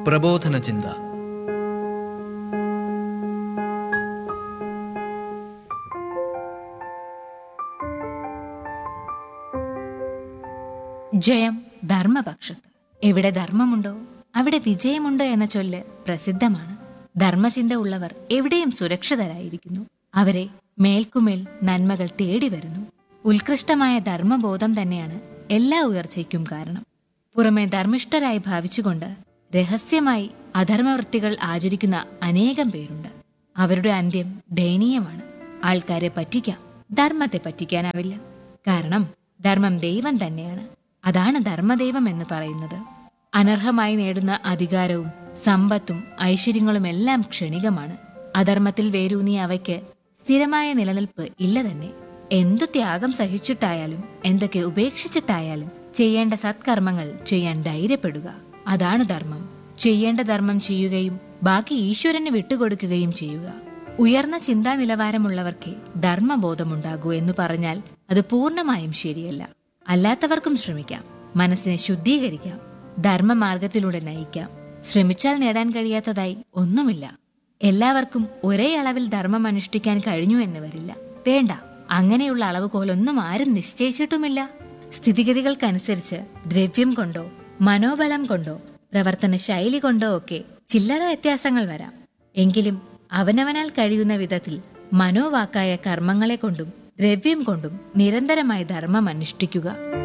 പ്രബോധന ചിന്ത ജയം ധർമ്മപക്ഷത്ത് എവിടെ ധർമ്മമുണ്ടോ അവിടെ വിജയമുണ്ട് എന്ന ചൊല്ല് പ്രസിദ്ധമാണ് ധർമ്മചിന്ത ഉള്ളവർ എവിടെയും സുരക്ഷിതരായിരിക്കുന്നു അവരെ മേൽക്കുമേൽ നന്മകൾ തേടി വരുന്നു ഉത്കൃഷ്ടമായ ധർമ്മബോധം തന്നെയാണ് എല്ലാ ഉയർച്ചയ്ക്കും കാരണം പുറമെ ധർമ്മിഷ്ഠരായി ഭാവിച്ചുകൊണ്ട് രഹസ്യമായി അധർമ്മവൃത്തികൾ ആചരിക്കുന്ന അനേകം പേരുണ്ട് അവരുടെ അന്ത്യം ദയനീയമാണ് ആൾക്കാരെ പറ്റിക്കാം ധർമ്മത്തെ പറ്റിക്കാനാവില്ല കാരണം ധർമ്മം ദൈവം തന്നെയാണ് അതാണ് ധർമ്മദൈവം എന്ന് പറയുന്നത് അനർഹമായി നേടുന്ന അധികാരവും സമ്പത്തും ഐശ്വര്യങ്ങളും എല്ലാം ക്ഷണികമാണ് അധർമ്മത്തിൽ വേരൂന്നിയ അവയ്ക്ക് സ്ഥിരമായ നിലനിൽപ്പ് ഇല്ല തന്നെ എന്തു ത്യാഗം സഹിച്ചിട്ടായാലും എന്തൊക്കെ ഉപേക്ഷിച്ചിട്ടായാലും ചെയ്യേണ്ട സത്കർമ്മങ്ങൾ ചെയ്യാൻ ധൈര്യപ്പെടുക അതാണ് ധർമ്മം ചെയ്യേണ്ട ധർമ്മം ചെയ്യുകയും ബാക്കി ഈശ്വരന് വിട്ടുകൊടുക്കുകയും ചെയ്യുക ഉയർന്ന ചിന്താ നിലവാരമുള്ളവർക്കേ ധർമ്മബോധമുണ്ടാകൂ എന്ന് പറഞ്ഞാൽ അത് പൂർണ്ണമായും ശരിയല്ല അല്ലാത്തവർക്കും ശ്രമിക്കാം മനസ്സിനെ ശുദ്ധീകരിക്കാം ധർമ്മമാർഗത്തിലൂടെ നയിക്കാം ശ്രമിച്ചാൽ നേടാൻ കഴിയാത്തതായി ഒന്നുമില്ല എല്ലാവർക്കും ഒരേ അളവിൽ ധർമ്മം അനുഷ്ഠിക്കാൻ കഴിഞ്ഞു എന്ന് വരില്ല വേണ്ട അങ്ങനെയുള്ള അളവുകോലൊന്നും ആരും നിശ്ചയിച്ചിട്ടുമില്ല സ്ഥിതിഗതികൾക്കനുസരിച്ച് ദ്രവ്യം കൊണ്ടോ മനോബലം കൊണ്ടോ പ്രവർത്തന ശൈലി കൊണ്ടോ ഒക്കെ ചില്ലറ വ്യത്യാസങ്ങൾ വരാം എങ്കിലും അവനവനാൽ കഴിയുന്ന വിധത്തിൽ മനോവാക്കായ കർമ്മങ്ങളെ കൊണ്ടും ദ്രവ്യം കൊണ്ടും നിരന്തരമായി ധർമ്മം അനുഷ്ഠിക്കുക